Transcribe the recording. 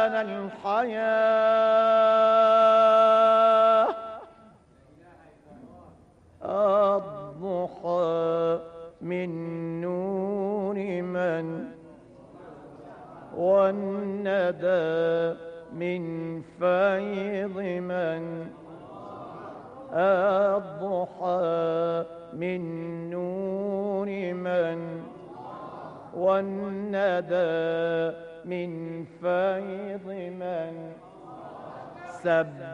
الحياة الضحى من نور من والندى من فيض من الضحى من نور من والندى من فيض من سب